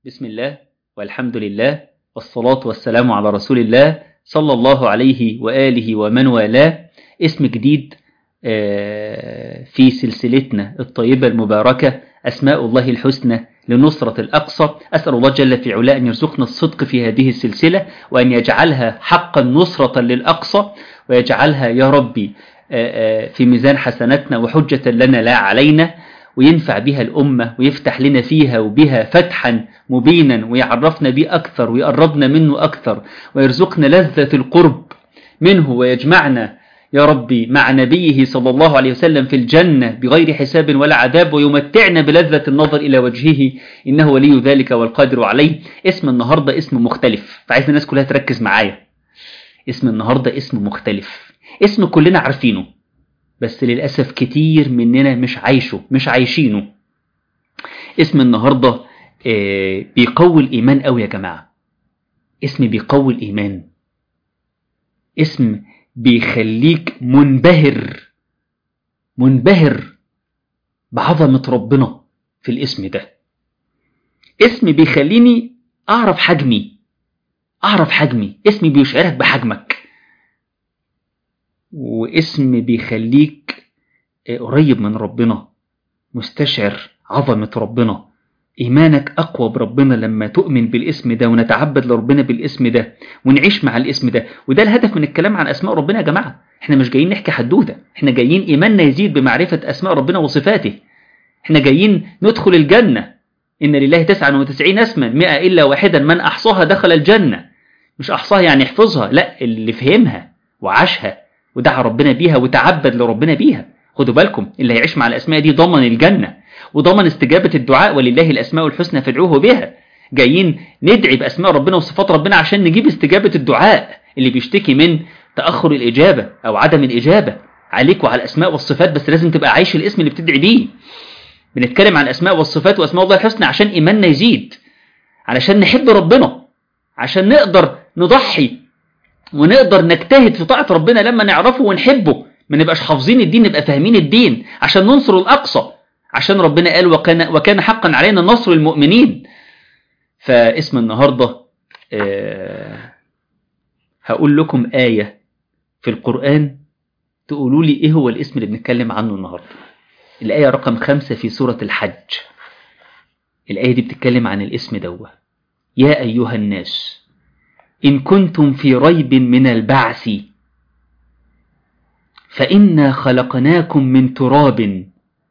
بسم الله والحمد لله والصلاة والسلام على رسول الله صلى الله عليه وآله ومن والاه اسم جديد في سلسلتنا الطيبة المباركة أسماء الله الحسنى لنصرة الأقصى أسأل الله جل في علاء أن يرزقنا الصدق في هذه السلسلة وأن يجعلها حقا نصرة للأقصى ويجعلها يا ربي في ميزان حسناتنا وحجة لنا لا علينا وينفع بها الأمة ويفتح لنا فيها وبها فتحا مبينا ويعرفنا به أكثر ويقربنا منه أكثر ويرزقنا لذة القرب منه ويجمعنا يا ربي مع نبيه صلى الله عليه وسلم في الجنة بغير حساب ولا عذاب ويمتعنا بلذة النظر إلى وجهه إنه ولي ذلك والقادر عليه اسم النهاردة اسم مختلف فعايز الناس كلها تركز معايا اسم النهاردة اسم مختلف اسم كلنا عارفينه بس للأسف كتير مننا مش عايشه مش عايشينه اسم النهاردة بيقوي الإيمان قوي يا جماعة اسم بيقوي الإيمان اسم بيخليك منبهر منبهر بعظمة ربنا في الاسم ده اسم بيخليني أعرف حجمي أعرف حجمي اسم بيشعرك بحجمك واسم بيخليك قريب من ربنا مستشعر عظمة ربنا إيمانك أقوى بربنا لما تؤمن بالاسم ده ونتعبد لربنا بالاسم ده ونعيش مع الاسم ده وده الهدف من الكلام عن أسماء ربنا يا جماعة احنا مش جايين نحكي حدوتة احنا جايين إيماننا يزيد بمعرفة أسماء ربنا وصفاته احنا جايين ندخل الجنة إن لله تسعة وتسعين اسما مئة إلا واحدا من أحصاها دخل الجنة مش أحصاها يعني يحفظها لا اللي فهمها وعاشها ودعا ربنا بيها وتعبد لربنا بيها خدوا بالكم اللي هيعيش مع الأسماء دي ضمن الجنة وضمن استجابة الدعاء ولله الأسماء الحسنى فادعوه بها جايين ندعي بأسماء ربنا وصفات ربنا عشان نجيب استجابة الدعاء اللي بيشتكي من تأخر الإجابة أو عدم الإجابة عليك وعلى الأسماء والصفات بس لازم تبقى عايش الاسم اللي بتدعي بيه بنتكلم عن الأسماء والصفات وأسماء الله الحسنى عشان إيماننا يزيد علشان نحب ربنا عشان نقدر نضحي ونقدر نجتهد في طاعة ربنا لما نعرفه ونحبه ما نبقاش حافظين الدين نبقى فاهمين الدين عشان ننصر الأقصى عشان ربنا قال وكان, وكان حقا علينا نصر المؤمنين فاسم النهاردة أه هقول لكم آية في القرآن تقولوا لي إيه هو الاسم اللي بنتكلم عنه النهاردة الآية رقم خمسة في سورة الحج الآية دي بتتكلم عن الاسم دوه يا أيها الناس إن كنتم في ريب من البعث فإنا خلقناكم من تراب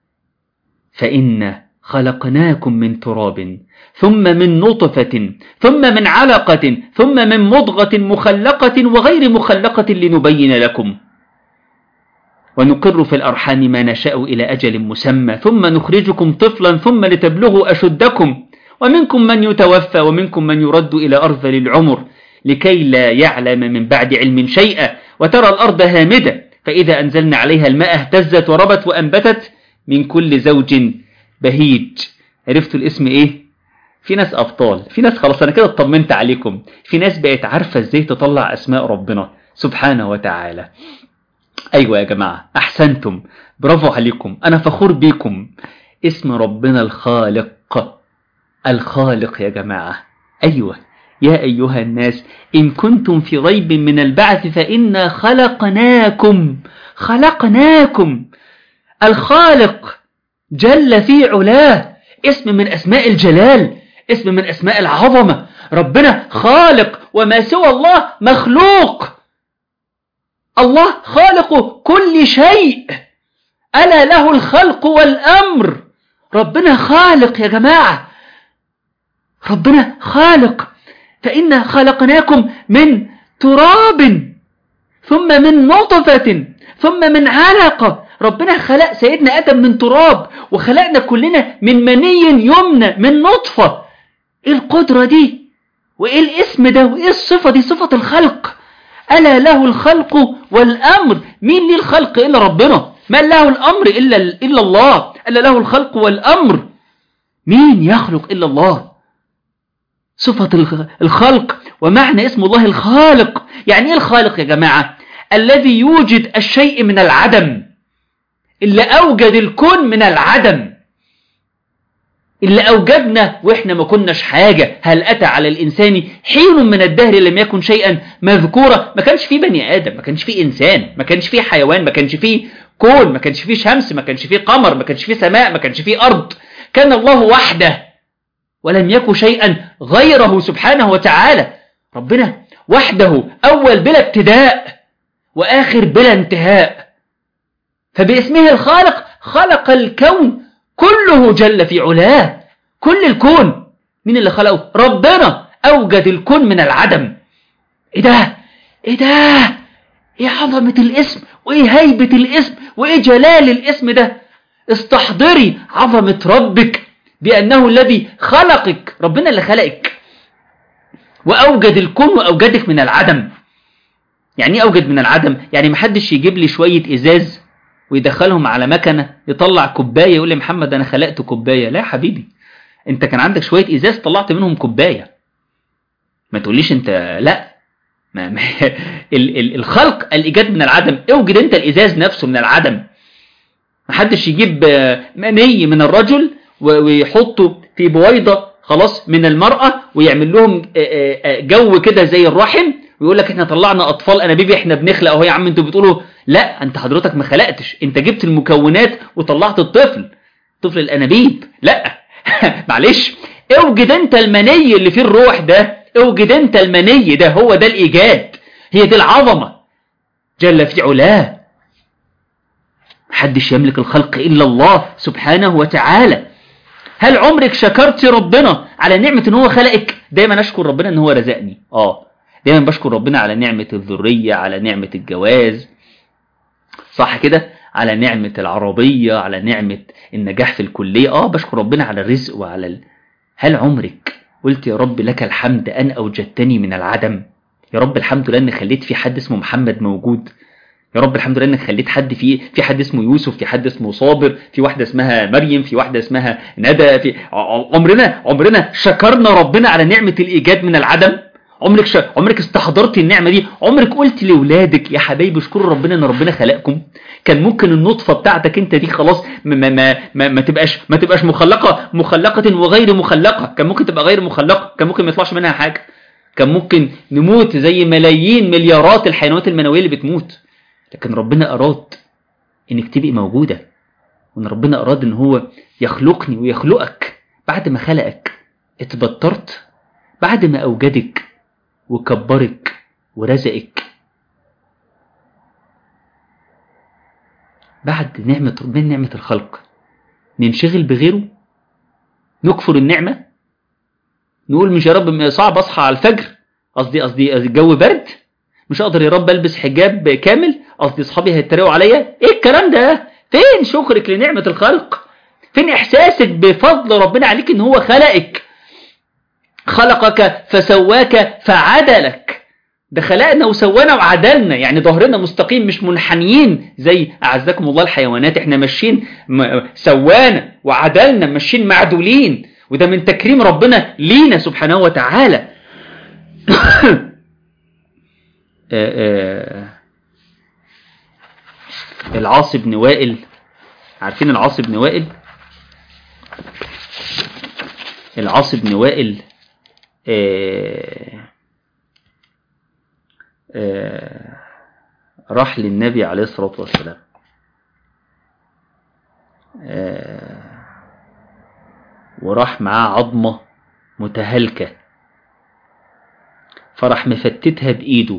فإنا خلقناكم من تراب ثم من نطفة ثم من علقة ثم من مضغة مخلقة وغير مخلقة لنبين لكم ونقر في الأرحام ما نشاء إلى أجل مسمى ثم نخرجكم طفلا ثم لتبلغوا أشدكم ومنكم من يتوفى ومنكم من يرد إلى أرذل العمر لكي لا يعلم من بعد علم شيئا وترى الأرض هامدة فإذا أنزلنا عليها الماء اهتزت وربت وأنبتت من كل زوج بهيج عرفتوا الاسم إيه؟ في ناس أبطال في ناس خلاص أنا كده اطمنت عليكم في ناس بقت عارفة إزاي تطلع أسماء ربنا سبحانه وتعالى أيوة يا جماعة أحسنتم برافو عليكم أنا فخور بيكم اسم ربنا الخالق الخالق يا جماعة أيوة يا أيها الناس إن كنتم في ريب من البعث فإنا خلقناكم خلقناكم الخالق جل في علاه اسم من أسماء الجلال اسم من أسماء العظمة ربنا خالق وما سوى الله مخلوق الله خالق كل شيء ألا له الخلق والأمر ربنا خالق يا جماعة ربنا خالق فإنا خلقناكم من تراب ثم من نطفة ثم من علقة ربنا خلق سيدنا آدم من تراب وخلقنا كلنا من مني يمنى من نطفة إيه القدرة دي وإيه الاسم ده وإيه الصفة دي صفة الخلق ألا له الخلق والأمر مين ليه الخلق إلا ربنا ما له الأمر إلا, إلا الله ألا له الخلق والأمر مين يخلق إلا الله صفة الخلق ومعنى اسم الله الخالق يعني ايه الخالق يا جماعة الذي يوجد الشيء من العدم اللي أوجد الكون من العدم اللي أوجدنا وإحنا ما كناش حاجة هل أتى على الإنسان حين من الدهر لم يكن شيئا مذكورا ما كانش فيه بني آدم ما كانش فيه إنسان ما كانش فيه حيوان ما كانش فيه كون ما كانش فيه شمس ما كانش فيه قمر ما كانش فيه سماء ما كانش فيه أرض كان الله وحده ولم يكن شيئا غيره سبحانه وتعالى ربنا وحده أول بلا ابتداء وآخر بلا انتهاء فباسمه الخالق خلق الكون كله جل في علاه كل الكون مين اللي خلقه ربنا أوجد الكون من العدم إيه ده إيه ده إيه عظمة الاسم وإيه هيبة الاسم وإيه جلال الاسم ده استحضري عظمة ربك بأنه الذي خلقك ربنا اللي خلقك وأوجد الكون وأوجدك من العدم يعني ايه أوجد من العدم يعني محدش يجيب لي شوية إزاز ويدخلهم على مكنة يطلع كوباية يقول لي محمد أنا خلقت كوباية لا يا حبيبي أنت كان عندك شوية إزاز طلعت منهم كوباية ما تقوليش أنت لا ما ما ال ال الخلق الإيجاد من العدم اوجد أنت الإزاز نفسه من العدم محدش يجيب مني من الرجل ويحطه في بويضة خلاص من المرأة ويعمل لهم جو كده زي الرحم ويقول لك احنا طلعنا اطفال انابيب احنا بنخلق اهو يا عم انتوا بتقولوا لا انت حضرتك ما خلقتش انت جبت المكونات وطلعت الطفل طفل الانابيب لا معلش اوجد انت المني اللي فيه الروح ده اوجد انت المني ده هو ده الايجاد هي دي العظمه جل في علاه محدش يملك الخلق الا الله سبحانه وتعالى هل عمرك شكرت ربنا على نعمه ان هو خلقك دايما اشكر ربنا ان هو رزقني اه دايما بشكر ربنا على نعمة الذرية على نعمة الجواز صح كده على نعمة العربية على نعمة النجاح في الكلية اه بشكر ربنا على الرزق وعلى ال... هل عمرك قلت يا رب لك الحمد أن أوجدتني من العدم يا رب الحمد لله أن خليت في حد اسمه محمد موجود يا رب الحمد لله انك خليت حد في في حد اسمه يوسف في حد اسمه صابر في واحده اسمها مريم في واحده اسمها ندى في عمرنا عمرنا شكرنا ربنا على نعمه الايجاد من العدم عمرك ش... عمرك استحضرت النعمه دي عمرك قلت لاولادك يا حبايبي اشكروا ربنا ان ربنا خلقكم كان ممكن النطفه بتاعتك انت دي خلاص ما ما ما, ما, ما تبقاش ما تبقاش مخلقه مخلقه وغير مخلقه كان ممكن تبقى غير مخلقه كان ممكن ما يطلعش منها حاجه كان ممكن نموت زي ملايين مليارات الحيوانات المنويه اللي بتموت لكن ربنا اراد انك تبقي موجوده وان ربنا اراد ان هو يخلقني ويخلقك بعد ما خلقك اتبطرت بعد ما اوجدك وكبرك ورزقك بعد نعمة من نعمة الخلق ننشغل بغيره نكفر النعمة نقول مش يا رب صعب أصحى على الفجر قصدي قصدي الجو برد مش هقدر يا رب ألبس حجاب كامل قصدي أصحابي هيتريقوا عليا إيه الكلام ده فين شكرك لنعمة الخلق فين إحساسك بفضل ربنا عليك إن هو خلقك خلقك فسواك فعدلك ده خلقنا وسوانا وعدلنا يعني ظهرنا مستقيم مش منحنيين زي أعزكم الله الحيوانات احنا ماشيين سوانا وعدلنا ماشيين معدولين وده من تكريم ربنا لينا سبحانه وتعالى العاص بن وائل عارفين العاص بن وائل العاص بن وائل آه آه راح للنبي عليه الصلاة والسلام آه وراح معاه عظمة متهالكة فراح مفتتها بإيده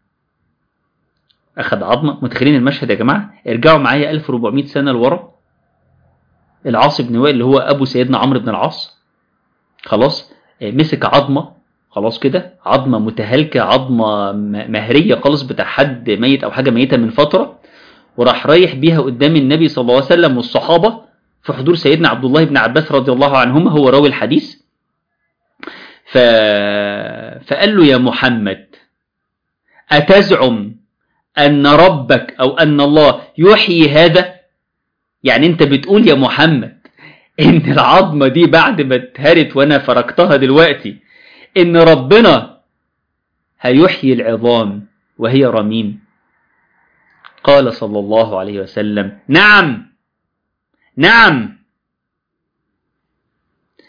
أخذ عظمة متخيلين المشهد يا جماعة ارجعوا معايا 1400 سنة لورا العاص بن وائل اللي هو أبو سيدنا عمرو بن العاص خلاص مسك عظمة خلاص كده عظمة متهالكة عظمة مهرية خالص بتاع حد ميت أو حاجة ميتة من فترة وراح رايح بيها قدام النبي صلى الله عليه وسلم والصحابة في حضور سيدنا عبد الله بن عباس رضي الله عنهما هو راوي الحديث ف... فقال له يا محمد أتزعم أن ربك أو أن الله يحيي هذا يعني أنت بتقول يا محمد إن العظمة دي بعد ما اتهرت وأنا فركتها دلوقتي إن ربنا هيحيي العظام وهي رميم قال صلى الله عليه وسلم نعم نعم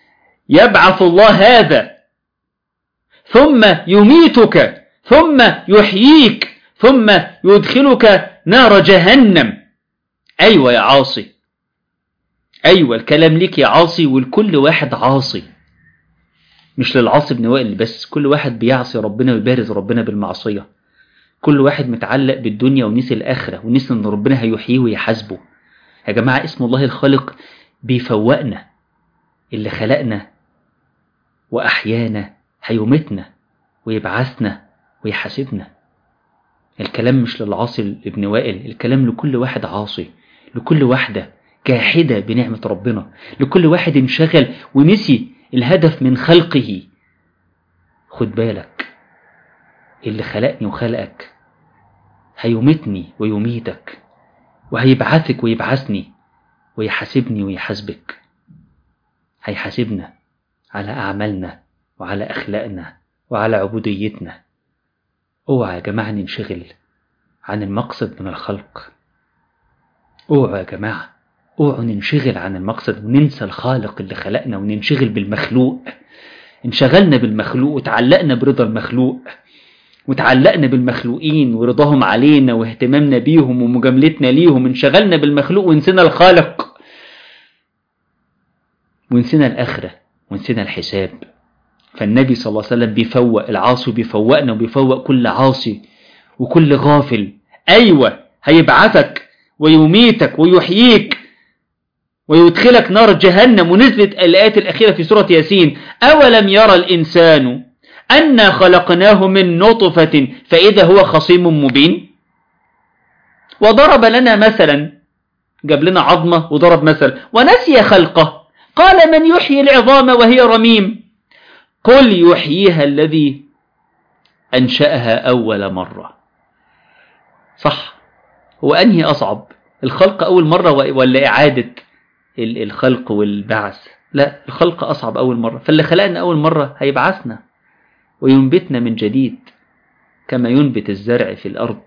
يبعث الله هذا ثم يميتك ثم يحييك ثم يدخلك نار جهنم أيوة يا عاصي أيوة الكلام ليك يا عاصي والكل واحد عاصي مش للعاصي بن وائل بس كل واحد بيعصي ربنا ويبارز ربنا بالمعصية كل واحد متعلق بالدنيا ونسي الآخرة ونسي إن ربنا هيحييه ويحاسبه يا جماعة اسم الله الخالق بيفوقنا اللي خلقنا وأحيانا هيمتنا ويبعثنا ويحاسبنا الكلام مش للعاصي ابن وائل الكلام لكل واحد عاصي لكل واحدة جاحدة بنعمة ربنا لكل واحد انشغل ونسي الهدف من خلقه خد بالك اللي خلقني وخلقك هيمتني ويميتك وهيبعثك ويبعثني ويحاسبني ويحاسبك هيحاسبنا على أعمالنا وعلى أخلاقنا وعلى عبوديتنا اوعى يا جماعة ننشغل عن المقصد من الخلق اوعى يا جماعة اوعوا ننشغل عن المقصد وننسى الخالق اللي خلقنا وننشغل بالمخلوق انشغلنا بالمخلوق وتعلقنا برضا المخلوق وتعلقنا بالمخلوقين ورضاهم علينا واهتمامنا بيهم ومجاملتنا ليهم انشغلنا بالمخلوق ونسينا الخالق ونسينا الآخرة ونسينا الحساب فالنبي صلى الله عليه وسلم بيفوق العاصي بيفوقنا وبيفوق كل عاصي وكل غافل أيوة هيبعثك ويميتك ويحييك ويدخلك نار جهنم ونزلت الآيات الأخيرة في سورة ياسين أولم يرى الإنسان أنا خلقناه من نطفة فإذا هو خصيم مبين وضرب لنا مثلا جاب لنا عظمة وضرب مثل ونسي خلقه قال من يحيي العظام وهي رميم قل يحييها الذي أنشأها أول مرة صح هو أنهي أصعب الخلق أول مرة ولا إعادة الخلق والبعث لا الخلق أصعب أول مرة فاللي خلقنا أول مرة هيبعثنا وينبتنا من جديد كما ينبت الزرع في الأرض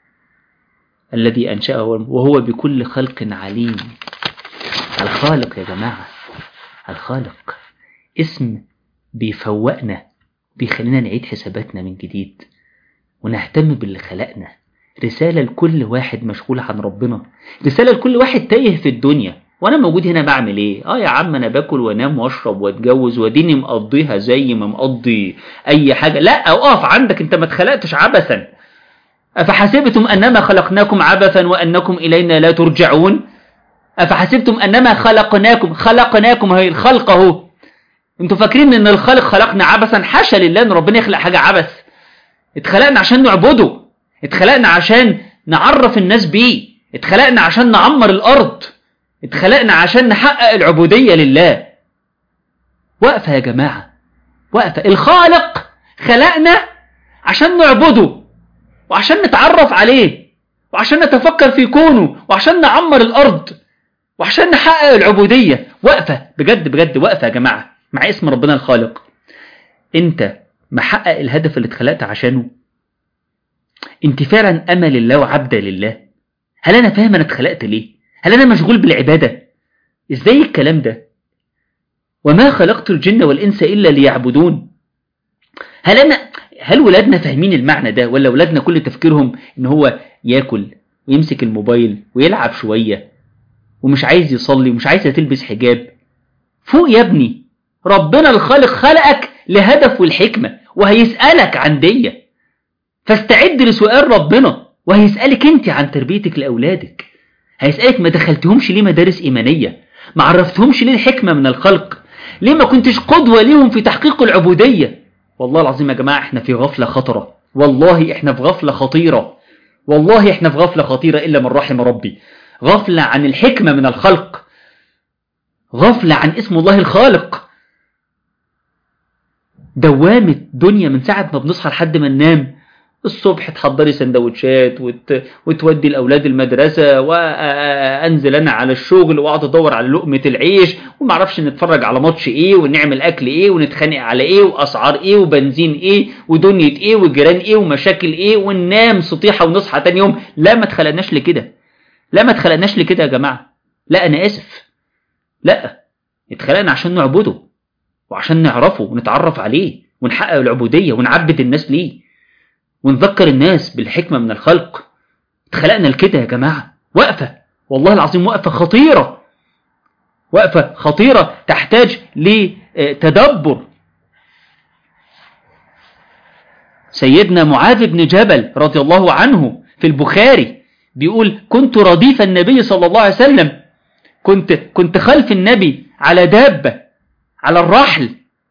الذي أنشأه وهو بكل خلق عليم الخالق يا جماعة الخالق اسم بيفوقنا بيخلينا نعيد حساباتنا من جديد ونهتم باللي خلقنا رسالة لكل واحد مشغول عن ربنا رسالة لكل واحد تايه في الدنيا وانا موجود هنا بعمل ايه اه يا عم انا باكل وانام واشرب واتجوز وديني مقضيها زي ما مقضي اي حاجة لا اقف عندك انت ما اتخلقتش عبثا افحسبتم انما خلقناكم عبثا وانكم الينا لا ترجعون افحسبتم انما خلقناكم خلقناكم هي الخلق اهو انتوا فاكرين ان الخالق خلقنا عبثا حاشا لله ان ربنا يخلق حاجة عبث اتخلقنا عشان نعبده اتخلقنا عشان نعرف الناس بيه اتخلقنا عشان نعمر الارض اتخلقنا عشان نحقق العبودية لله وقفة يا جماعة وقفة الخالق خلقنا عشان نعبده وعشان نتعرف عليه وعشان نتفكر في كونه وعشان نعمر الأرض وعشان نحقق العبودية وقفة بجد بجد وقفة يا جماعة مع اسم ربنا الخالق انت محقق الهدف اللي اتخلقت عشانه انت فعلا أمل الله وعبد لله هل أنا فاهم أنا اتخلقت ليه هل أنا مشغول بالعبادة إزاي الكلام ده وما خلقت الجن والإنس إلا ليعبدون هل أنا هل ولادنا فاهمين المعنى ده ولا ولادنا كل تفكيرهم إن هو ياكل ويمسك الموبايل ويلعب شوية ومش عايز يصلي ومش عايزة تلبس حجاب فوق يا ابني ربنا الخالق خلقك لهدف والحكمة وهيسألك عن دية فاستعد لسؤال ربنا وهيسألك انت عن تربيتك لأولادك هيسألك ما دخلتهمش ليه مدارس إيمانية ما عرفتهمش ليه الحكمة من الخلق ليه ما كنتش قدوة ليهم في تحقيق العبودية والله العظيم يا جماعة احنا في غفلة خطرة والله احنا في غفلة خطيرة والله احنا في غفلة خطيرة إلا من رحم ربي غفلة عن الحكمة من الخلق غفلة عن اسم الله الخالق دوامة دنيا من ساعة ما بنصحى لحد ما ننام الصبح تحضري سندوتشات وت... وتودي الأولاد المدرسة وأنزل أنا على الشغل وأقعد أدور على لقمة العيش وما اعرفش نتفرج على ماتش إيه ونعمل أكل إيه ونتخانق على إيه وأسعار إيه وبنزين إيه ودنيا إيه وجيران إيه ومشاكل إيه وننام سطيحة ونصحى تاني يوم لا ما اتخلقناش لكده لا ما اتخلقناش لكده يا جماعة لا أنا آسف لا اتخلقنا عشان نعبده وعشان نعرفه ونتعرف عليه ونحقق العبودية ونعبد الناس ليه ونذكر الناس بالحكمة من الخلق اتخلقنا لكده يا جماعة وقفة والله العظيم وقفة خطيرة وقفة خطيرة تحتاج لتدبر سيدنا معاذ بن جبل رضي الله عنه في البخاري بيقول كنت رديف النبي صلى الله عليه وسلم كنت كنت خلف النبي على دابة على الرحل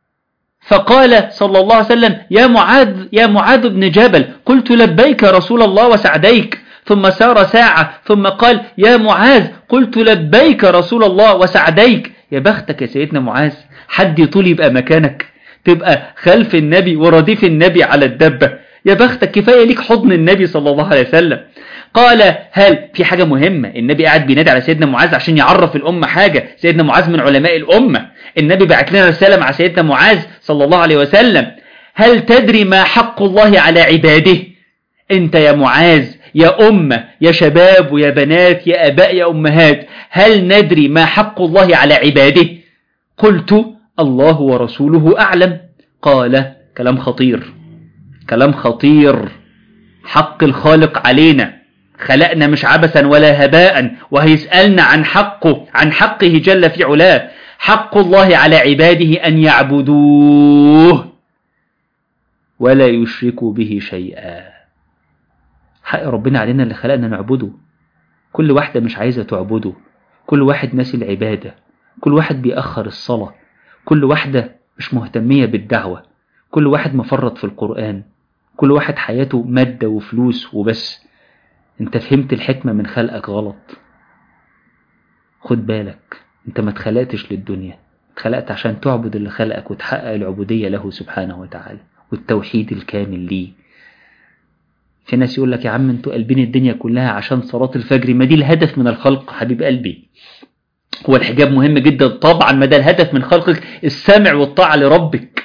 فقال صلى الله عليه وسلم يا معاذ يا معاذ بن جبل قلت لبيك رسول الله وسعديك ثم سار ساعة ثم قال يا معاذ قلت لبيك رسول الله وسعديك يا بختك يا سيدنا معاذ حد يطول يبقى مكانك تبقى خلف النبي ورديف النبي على الدبة يا بختك كفاية ليك حضن النبي صلى الله عليه وسلم قال هل في حاجة مهمة النبي قاعد بينادي على سيدنا معاذ عشان يعرف الأمة حاجة سيدنا معاذ من علماء الأمة النبي بعت لنا رسالة مع سيدنا معاذ صلى الله عليه وسلم هل تدري ما حق الله على عباده انت يا معاذ يا أمة يا شباب ويا بنات يا أباء يا أمهات هل ندري ما حق الله على عباده قلت الله ورسوله أعلم قال كلام خطير كلام خطير حق الخالق علينا خلقنا مش عبثا ولا هباء وهيسألنا عن حقه عن حقه جل في علاه حق الله على عباده أن يعبدوه ولا يشركوا به شيئا حق ربنا علينا اللي خلقنا نعبده كل واحدة مش عايزة تعبده كل واحد ناسي العبادة كل واحد بيأخر الصلاة كل واحدة مش مهتمية بالدعوة كل واحد مفرط في القرآن كل واحد حياته مادة وفلوس وبس انت فهمت الحكمة من خلقك غلط خد بالك انت ما اتخلقتش للدنيا اتخلقت عشان تعبد اللي خلقك وتحقق العبودية له سبحانه وتعالى والتوحيد الكامل ليه في ناس يقول لك يا عم انتوا قلبين الدنيا كلها عشان صلاة الفجر ما دي الهدف من الخلق حبيب قلبي هو الحجاب مهم جدا طبعا ما ده الهدف من خلقك السمع والطاعة لربك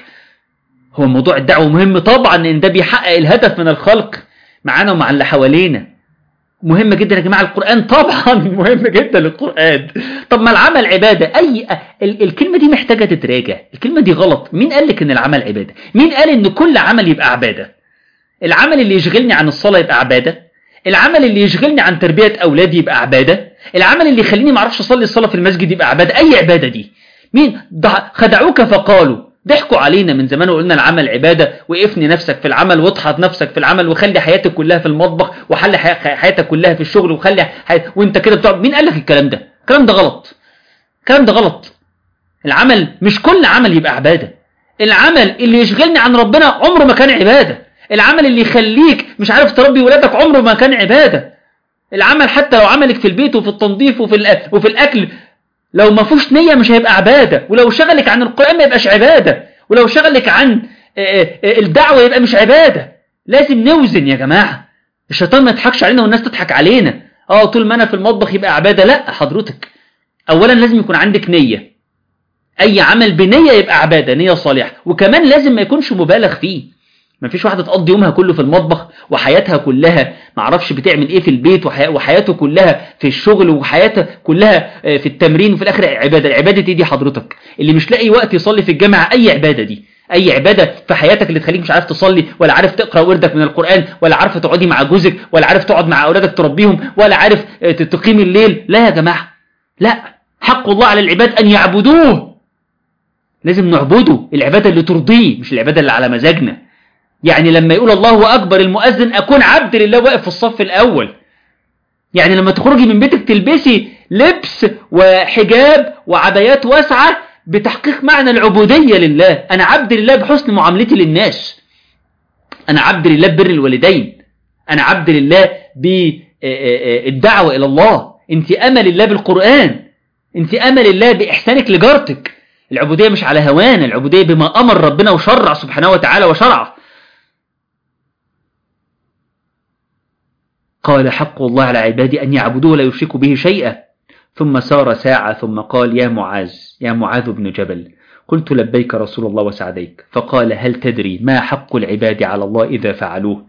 هو موضوع الدعوة مهم طبعا ان ده بيحقق الهدف من الخلق معانا ومع اللي حوالينا مهم جدا يا جماعة القرآن طبعا مهم جدا القرآن طب ما العمل عبادة أي ال الكلمة دي محتاجة تتراجع الكلمة دي غلط مين قال لك ان العمل عبادة مين قال ان كل عمل يبقى عبادة العمل اللي يشغلني عن الصلاة يبقى عبادة العمل اللي يشغلني عن تربية أولادي يبقى عبادة العمل اللي يخليني ما اعرفش اصلي الصلاة في المسجد يبقى عبادة أي عبادة دي مين خدعوك فقالوا ضحكوا علينا من زمان وقلنا العمل عبادة وقفني نفسك في العمل واضحط نفسك في العمل وخلي حياتك كلها في المطبخ وحل حياتك كلها في الشغل وخلي حي... وانت كده بتقعد مين قال لك الكلام ده الكلام ده غلط الكلام ده غلط العمل مش كل عمل يبقى عبادة العمل اللي يشغلني عن ربنا عمره ما كان عبادة العمل اللي يخليك مش عارف تربي ولادك عمره ما كان عبادة العمل حتى لو عملك في البيت وفي التنظيف وفي, وفي الأكل لو ما فيهوش نية مش هيبقى عبادة ولو شغلك عن القرآن ما يبقاش عبادة ولو شغلك عن الدعوة يبقى مش عبادة لازم نوزن يا جماعة الشيطان ما يضحكش علينا والناس تضحك علينا اه طول ما انا في المطبخ يبقى عبادة لا حضرتك اولا لازم يكون عندك نية اي عمل بنية يبقى عبادة نية صالحة وكمان لازم ما يكونش مبالغ فيه ما فيش واحدة تقضي يومها كله في المطبخ وحياتها كلها ما اعرفش بتعمل ايه في البيت وحياته كلها في الشغل وحياتها كلها في التمرين وفي الاخر عبادة العبادة دي دي حضرتك اللي مش لاقي وقت يصلي في الجامعة اي عبادة دي اي عبادة في حياتك اللي تخليك مش عارف تصلي ولا عارف تقرأ وردك من القرآن ولا عارف تقعدي مع جوزك ولا عارف تقعد مع اولادك تربيهم ولا عارف تقيم الليل لا يا جماعة لا حق الله على العباد ان يعبدوه لازم نعبده العبادة اللي ترضيه مش العبادة اللي على مزاجنا يعني لما يقول الله أكبر المؤذن أكون عبد لله واقف في الصف الأول يعني لما تخرجي من بيتك تلبسي لبس وحجاب وعبايات واسعة بتحقيق معنى العبودية لله أنا عبد لله بحسن معاملتي للناس أنا عبد لله ببر الوالدين أنا عبد لله بالدعوة إلى الله أنت أمل الله بالقرآن أنت أمل الله بإحسانك لجارتك العبودية مش على هوانا العبودية بما أمر ربنا وشرع سبحانه وتعالى وشرعه قال حق الله على عبادي أن يعبدوه ولا يشركوا به شيئا ثم سار ساعة ثم قال يا معاذ يا معاذ بن جبل قلت لبيك رسول الله وسعديك فقال هل تدري ما حق العباد على الله إذا فعلوه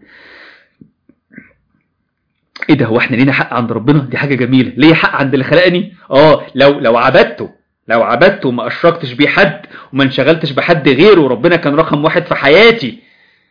ايه ده هو احنا لينا حق عند ربنا دي حاجة جميلة ليه حق عند اللي خلقني اه لو لو عبدته لو عبدت وما اشركتش بيه حد وما انشغلتش بحد غيره وربنا كان رقم واحد في حياتي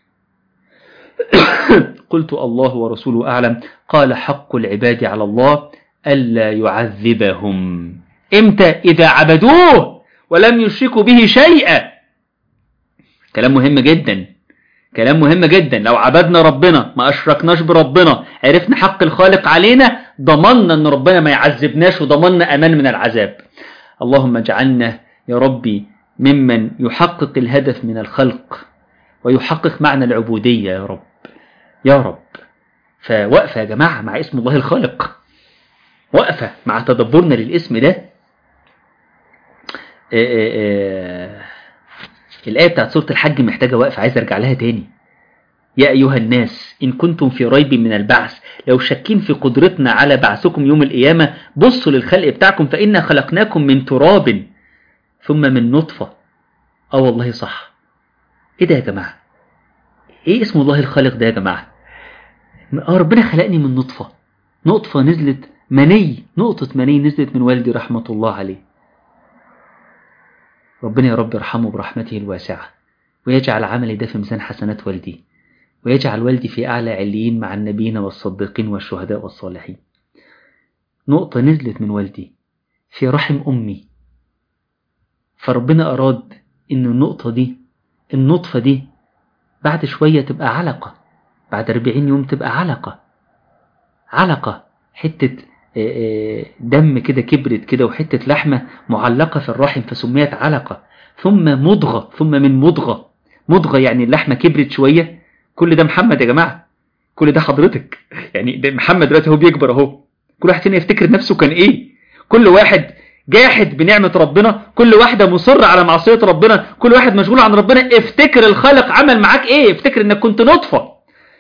قلت الله ورسوله أعلم قال حق العباد على الله ألا يعذبهم إمتى إذا عبدوه ولم يشركوا به شيئا كلام مهم جدا كلام مهم جدا لو عبدنا ربنا ما أشركناش بربنا عرفنا حق الخالق علينا ضمننا أن ربنا ما يعذبناش وضمننا أمان من العذاب اللهم اجعلنا يا ربي ممن يحقق الهدف من الخلق ويحقق معنى العبودية يا رب يا رب فوقفة يا جماعة مع اسم الله الخالق وقفة مع تدبرنا للاسم ده آآ آآ الآية بتاعت سورة الحج محتاجة وقفة عايز أرجع لها تاني يا أيها الناس إن كنتم في ريب من البعث لو شاكين في قدرتنا على بعثكم يوم القيامة بصوا للخلق بتاعكم فإنا خلقناكم من تراب ثم من نطفة اه والله صح ايه ده يا جماعة ايه اسم الله الخالق ده يا جماعة اه ربنا خلقني من نطفة نطفة نزلت مني نقطة مني نزلت من والدي رحمة الله عليه ربنا يا رب يرحمه برحمته الواسعة ويجعل عملي ده في ميزان حسنات والدي ويجعل والدي في أعلى عليين مع النبيين والصديقين والشهداء والصالحين نقطة نزلت من والدي في رحم أمي فربنا أراد إن النقطة دي النطفة دي بعد شوية تبقى علقة بعد أربعين يوم تبقى علقة علقة حتة دم كده كبرت كده وحتة لحمة معلقة في الرحم فسميت علقة ثم مضغة ثم من مضغة مضغة يعني اللحمة كبرت شوية كل ده محمد يا جماعة كل ده حضرتك يعني ده محمد دلوقتي هو بيكبر اهو كل واحد فينا يفتكر نفسه كان ايه كل واحد جاحد بنعمة ربنا كل واحدة مصر على معصية ربنا كل واحد مشغول عن ربنا افتكر الخالق عمل معاك ايه افتكر انك كنت نطفة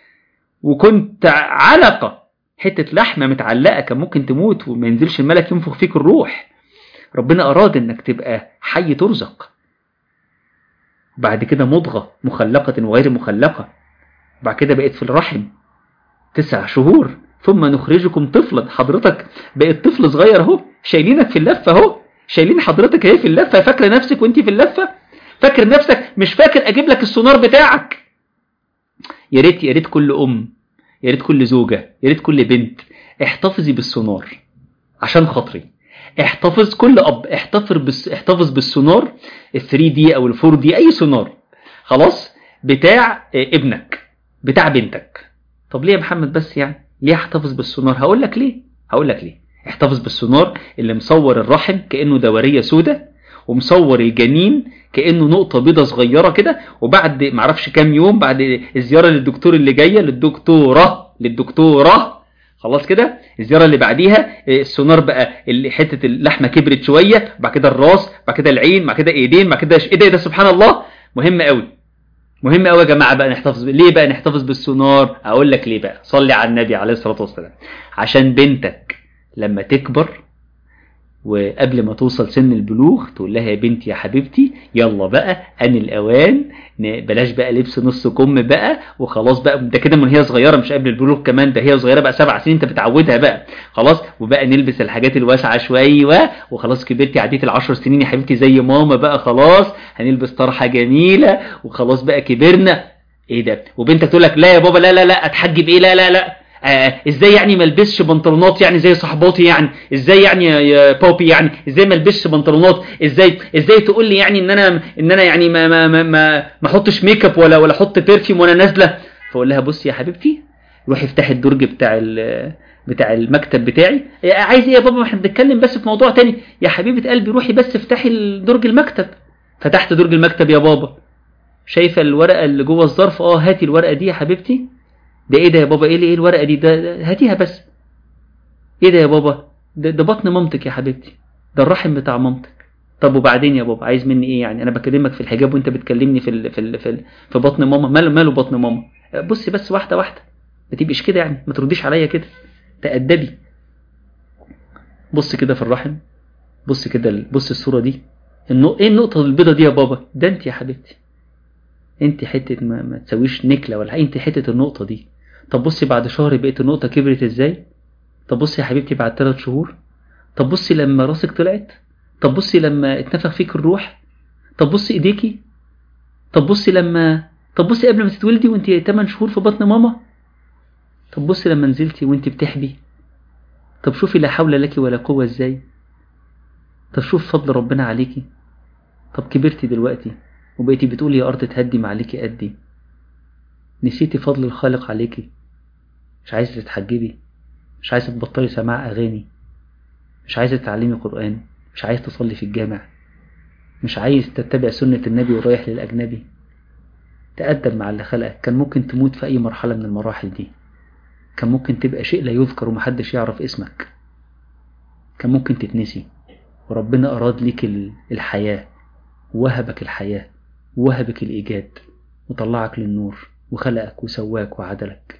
وكنت علقة حتة لحمة متعلقة كان ممكن تموت وما ينزلش الملك ينفخ فيك الروح ربنا أراد انك تبقى حي ترزق بعد كده مضغة مخلقة وغير مخلقة بعد كده بقيت في الرحم تسع شهور ثم نخرجكم طفلا حضرتك بقيت طفل صغير اهو شايلينك في اللفة اهو شايلين حضرتك اهي في اللفة فاكرة نفسك وانت في اللفة فاكر نفسك مش فاكر اجيب لك السونار بتاعك يا ريت يا ريت كل ام يا ريت كل زوجة يا ريت كل بنت احتفظي بالسونار عشان خاطري احتفظ كل اب احتفظ بس احتفظ بالسونار ال 3 دي او ال 4 دي اي سونار خلاص بتاع ابنك بتاع بنتك طب ليه يا محمد بس يعني ليه احتفظ بالسونار هقول لك ليه هقول لك ليه احتفظ بالسونار اللي مصور الرحم كانه دوريه سودة ومصور الجنين كانه نقطه بيضه صغيره كده وبعد معرفش كام يوم بعد الزياره للدكتور اللي جايه للدكتوره للدكتوره خلاص كده الزياره اللي بعديها السونار بقى اللي حته اللحمه كبرت شويه بعد كده الراس بعد كده العين بعد كده ايدين بعد كده ايه ده, ده سبحان الله مهم قوي مهم قوي يا جماعه بقى نحتفظ ب... ليه بقى نحتفظ بالسونار اقول لك ليه بقى صلي على النبي عليه الصلاه والسلام عشان بنتك لما تكبر وقبل ما توصل سن البلوغ تقول لها يا بنتي يا حبيبتي يلا بقى ان الاوان بلاش بقى لبس نص كم بقى وخلاص بقى ده كده من هي صغيره مش قبل البلوغ كمان ده هي صغيره بقى سبع سنين انت بتعودها بقى خلاص وبقى نلبس الحاجات الواسعه شويه وخلاص كبرتي عديتي العشر سنين يا حبيبتي زي ماما بقى خلاص هنلبس طرحه جميله وخلاص بقى كبرنا ايه ده وبنتك تقول لك لا يا بابا لا لا لا اتحجب ايه لا لا لا آه ازاي يعني ما البسش بنطلونات يعني زي صحباتي يعني ازاي يعني يا بوبي يعني ازاي ما البسش بنطلونات ازاي ازاي تقول لي يعني ان انا ان انا يعني ما ما ما ما, ما احطش ميك اب ولا ولا احط بيرفيوم وانا نازله فاقول لها بصي يا حبيبتي روحي افتحي الدرج بتاع بتاع المكتب بتاعي عايز ايه يا بابا احنا بنتكلم بس في موضوع تاني يا حبيبه قلبي روحي بس افتحي درج المكتب فتحت درج المكتب يا بابا شايفه الورقه اللي جوه الظرف اه هاتي الورقه دي يا حبيبتي ده ايه ده يا بابا ايه ايه الورقه دي ده هاتيها بس ايه ده يا بابا ده, ده بطن مامتك يا حبيبتي ده الرحم بتاع مامتك طب وبعدين يا بابا عايز مني ايه يعني انا بكلمك في الحجاب وانت بتكلمني في ال في ال في, ال في بطن ماما ماله ماله بطن ماما بصي بس واحده واحده ما تبقيش كده يعني ما ترديش عليا كده تأدبي بص كده في الرحم بص كده بص الصوره دي النق... ايه النقطه البيضه دي يا بابا ده انت يا حبيبتي انت حته ما, ما تسويش نكله ولا انت حته النقطه دي طب بصي بعد شهر بقيت النقطة كبرت ازاي طب بصي يا حبيبتي بعد ثلاث شهور طب بصي لما راسك طلعت طب بصي لما اتنفخ فيك الروح طب بصي ايديكي طب بصي لما طب بصي قبل ما تتولدي وانت 8 شهور في بطن ماما طب بصي لما نزلتي وانت بتحبي طب شوفي لا حول لك ولا قوة ازاي طب شوف فضل ربنا عليكي طب كبرتي دلوقتي وبقيتي بتقولي يا أرض تهدي ما عليكي قدي نسيتي فضل الخالق عليكي مش عايزة تتحجبي مش عايزة تبطلي سماع أغاني مش عايزة تتعلمي قرآن مش عايز تصلي في الجامع مش عايز تتبع سنة النبي ورايح للأجنبي تأدب مع اللي خلقك كان ممكن تموت في أي مرحلة من المراحل دي كان ممكن تبقى شيء لا يذكر ومحدش يعرف اسمك كان ممكن تتنسي وربنا أراد ليك الحياة وهبك الحياة وهبك الإيجاد وطلعك للنور وخلقك وسواك وعدلك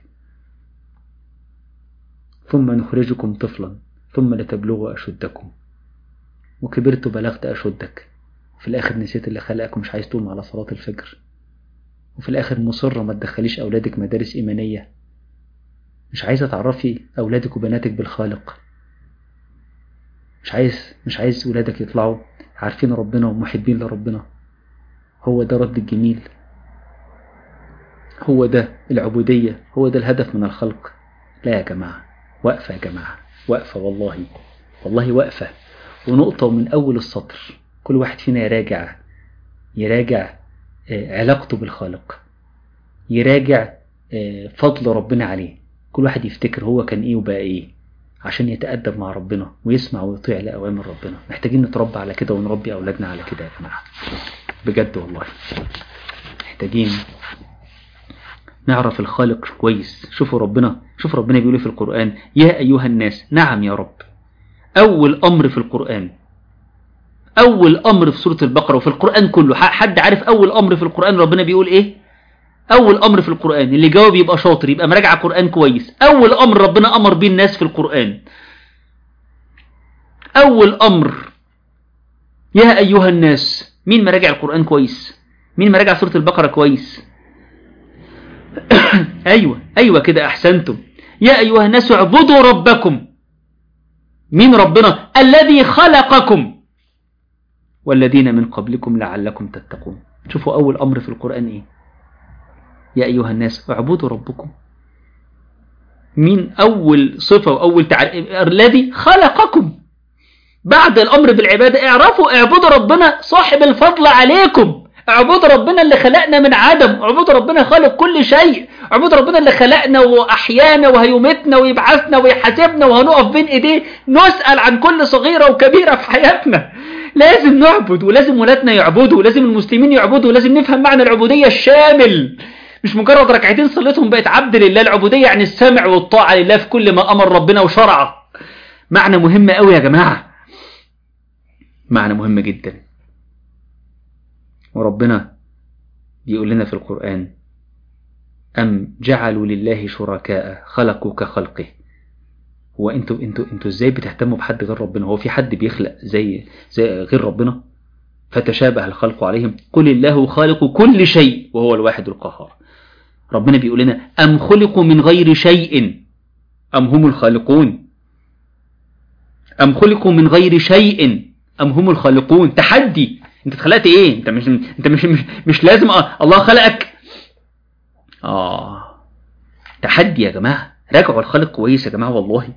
ثم نخرجكم طفلا ثم لتبلغوا أشدكم وكبرت بلغت أشدك في الآخر نسيت اللي خلقك ومش عايز تقوم على صلاة الفجر وفي الآخر مصرة ما تدخليش أولادك مدارس إيمانية مش عايزة تعرفي أولادك وبناتك بالخالق مش عايز مش عايز ولادك يطلعوا عارفين ربنا ومحبين لربنا هو ده رد الجميل هو ده العبودية هو ده الهدف من الخلق لا يا جماعة وقفة يا جماعة وقفة والله والله وقفة ونقطة من أول السطر كل واحد فينا يراجع يراجع علاقته بالخالق يراجع فضل ربنا عليه كل واحد يفتكر هو كان ايه وبقى ايه عشان يتأدب مع ربنا ويسمع ويطيع لأوامر ربنا محتاجين نتربى على كده ونربي أولادنا على كده يا جماعة بجد والله محتاجين نعرف الخالق كويس شوفوا ربنا شوفوا ربنا بيقول في القرآن يا أيها الناس نعم يا رب أول أمر في القرآن أول أمر في سورة البقرة وفي القرآن كله حد عارف أول أمر في القرآن ربنا بيقول إيه أول أمر في القرآن اللي جاوب يبقى شاطر يبقى مراجع قرآن كويس أول أمر ربنا أمر بيه الناس في القرآن أول أمر يا أيها الناس مين مراجع القرآن كويس مين مراجع سورة البقرة كويس أيوة أيوة كده أحسنتم يا أيها الناس اعبدوا ربكم مين ربنا الذي خلقكم والذين من قبلكم لعلكم تتقون شوفوا أول أمر في القرآن إيه يا أيها الناس اعبدوا ربكم مين أول صفة وأول تعريف الذي خلقكم بعد الأمر بالعبادة اعرفوا اعبدوا ربنا صاحب الفضل عليكم اعبدوا ربنا اللي خلقنا من عدم اعبدوا ربنا خالق كل شيء اعبدوا ربنا اللي خلقنا وأحيانا وهيمتنا ويبعثنا ويحاسبنا وهنقف بين ايديه نسأل عن كل صغيرة وكبيرة في حياتنا لازم نعبد ولازم ولادنا يعبدوا ولازم المسلمين يعبدوا ولازم نفهم معنى العبودية الشامل مش مجرد ركعتين صليتهم بقت عبد لله العبودية يعني السمع والطاعة لله في كل ما أمر ربنا وشرعه معنى مهم قوي يا جماعة معنى مهم جدا وربنا بيقول لنا في القرآن أم جعلوا لله شركاء خلقوا كخلقه هو انتوا انتوا انتوا ازاي بتهتموا بحد غير ربنا هو في حد بيخلق زي زي غير ربنا فتشابه الخلق عليهم قل الله خالق كل شيء وهو الواحد القهار ربنا بيقول لنا أم خلقوا من غير شيء أم هم الخالقون أم خلقوا من غير شيء أم هم الخالقون تحدي انت اتخلقت ايه انت مش انت مش مش, مش لازم آه. الله خلقك اه تحدي يا جماعه راجعوا الخالق كويس يا جماعه والله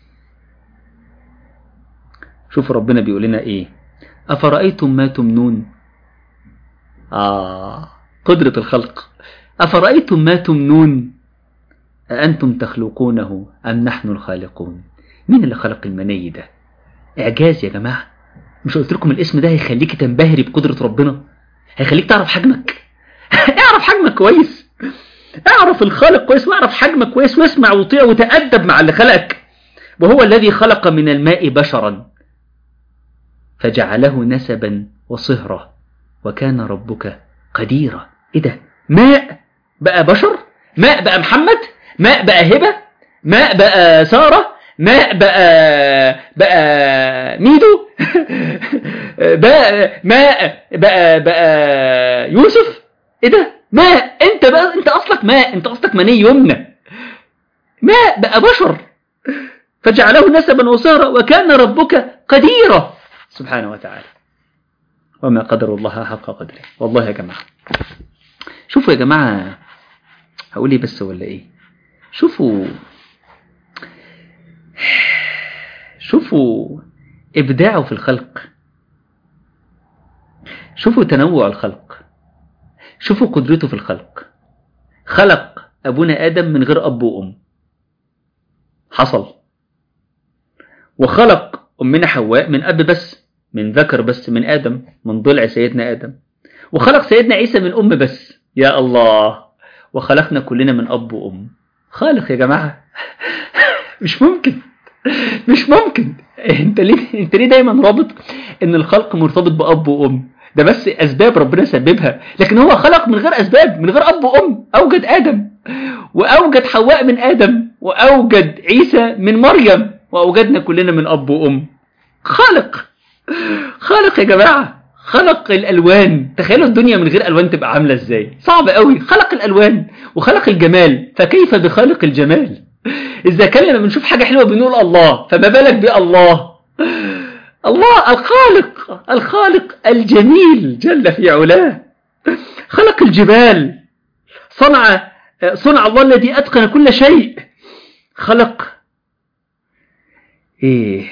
شوف ربنا بيقول لنا ايه افرايتم ما تمنون اه قدره الخلق افرايتم ما تمنون أأنتم تخلقونه أم نحن الخالقون مين اللي خلق المني ده إعجاز يا جماعة مش قلت لكم الاسم ده هيخليك تنبهري بقدرة ربنا هيخليك تعرف حجمك اعرف حجمك كويس اعرف الخالق كويس واعرف حجمك كويس واسمع وطيع وتأدب مع اللي خلقك وهو الذي خلق من الماء بشرا فجعله نسبا وصهرا وكان ربك قديرا ايه ده ماء بقى بشر ماء بقى محمد ماء بقى هبة ماء بقى سارة ماء بقى بقى ميدو بقى ماء بقى بقى يوسف ايه ده ماء انت بقى انت اصلك ماء انت اصلك مني يمنى ماء بقى بشر فجعله نسبا وصهرا وكان ربك قديرا سبحانه وتعالى وما قدر الله حق قدره والله يا جماعة شوفوا يا جماعة هقول ايه بس ولا ايه شوفوا شوفوا إبداعه في الخلق شوفوا تنوع الخلق شوفوا قدرته في الخلق خلق أبونا آدم من غير أب وأم حصل وخلق أمنا حواء من أب بس من ذكر بس من آدم من ضلع سيدنا آدم وخلق سيدنا عيسى من أم بس يا الله وخلقنا كلنا من أب وأم خالق يا جماعة مش ممكن مش ممكن انت ليه انت ليه دايما رابط ان الخلق مرتبط باب وام ده بس اسباب ربنا سببها لكن هو خلق من غير اسباب من غير اب وام اوجد ادم واوجد حواء من ادم واوجد عيسى من مريم واوجدنا كلنا من اب وام خالق خالق يا جماعه خلق الالوان تخيلوا الدنيا من غير الوان تبقى عامله ازاي صعب قوي خلق الالوان وخلق الجمال فكيف بخالق الجمال إذا كان لما بنشوف حاجة حلوة بنقول الله فما بالك بالله الله الخالق الخالق الجميل جل في علاه خلق الجبال صنع صنع الله الذي أتقن كل شيء خلق إيه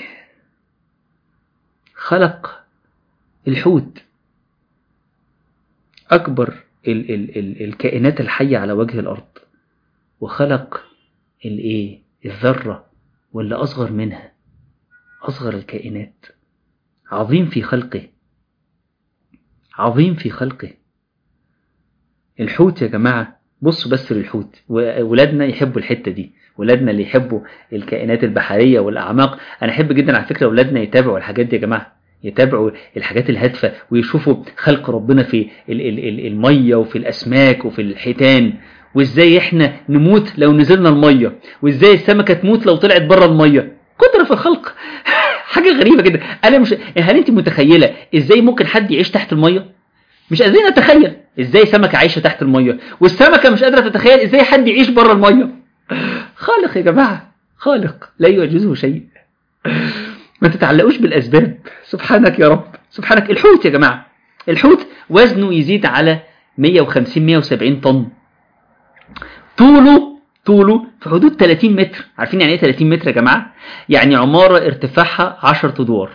خلق الحوت أكبر ال ال ال الكائنات الحية على وجه الأرض وخلق الايه الذرة واللي أصغر منها أصغر الكائنات عظيم في خلقه عظيم في خلقه الحوت يا جماعة بصوا بس للحوت ولادنا يحبوا الحتة دي ولادنا اللي يحبوا الكائنات البحرية والأعماق أنا أحب جدا على فكرة ولادنا يتابعوا الحاجات دي يا جماعة يتابعوا الحاجات الهادفة ويشوفوا خلق ربنا في المية وفي الأسماك وفي الحيتان وازاي احنا نموت لو نزلنا المية وازاي السمكة تموت لو طلعت بره المية قدرة في الخلق حاجة غريبة جدا انا مش هل انت متخيلة ازاي ممكن حد يعيش تحت المية مش قادرين نتخيل ازاي سمكة عايشة تحت المية والسمكة مش قادرة تتخيل ازاي حد يعيش بره المية خالق يا جماعة خالق لا يعجزه شيء ما تتعلقوش بالاسباب سبحانك يا رب سبحانك الحوت يا جماعة الحوت وزنه يزيد على 150 170 طن طوله طوله في حدود 30 متر عارفين يعني ايه 30 متر يا جماعة يعني عمارة ارتفاعها 10 ادوار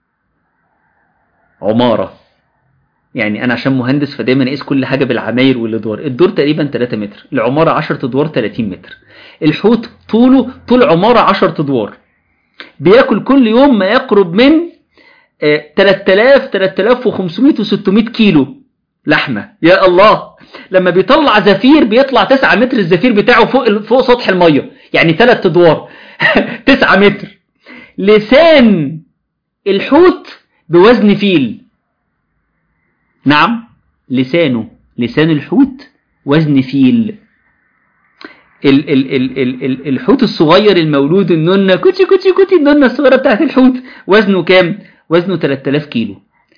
عمارة يعني انا عشان مهندس فدايما اقيس كل حاجة بالعماير والادوار الدور تقريبا 3 متر العمارة 10 ادوار 30 متر الحوت طوله طول عمارة 10 ادوار بياكل كل يوم ما يقرب من 3000 3500 و600 كيلو لحمة يا الله لما بيطلع زفير بيطلع 9 متر الزفير بتاعه فوق فوق سطح المية يعني 3 ادوار 9 متر لسان الحوت بوزن فيل نعم لسانه لسان الحوت وزن فيل ال ال ال ال ال الحوت الصغير المولود النونة كوتشي كوتشي كوتشي النونة الصغيرة بتاعت الحوت وزنه كام وزنه 3000 كيلو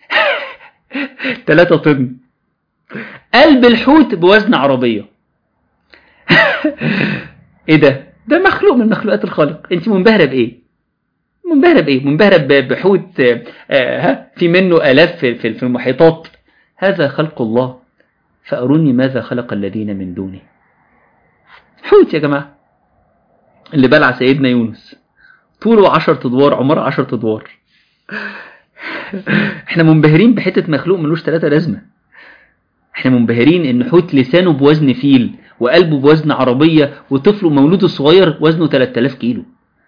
3 طن قلب الحوت بوزن عربية ايه ده ده مخلوق من مخلوقات الخالق انت منبهرة بايه منبهرة بايه منبهرة بحوت ها في منه الاف في, في, في المحيطات هذا خلق الله فأروني ماذا خلق الذين من دونه حوت يا جماعة اللي بلع سيدنا يونس طوله عشر ادوار عمره عشر ادوار احنا منبهرين بحتة مخلوق ملوش ثلاثة لازمة احنا منبهرين ان حوت لسانه بوزن فيل وقلبه بوزن عربية وطفله مولوده الصغير وزنه 3000 كيلو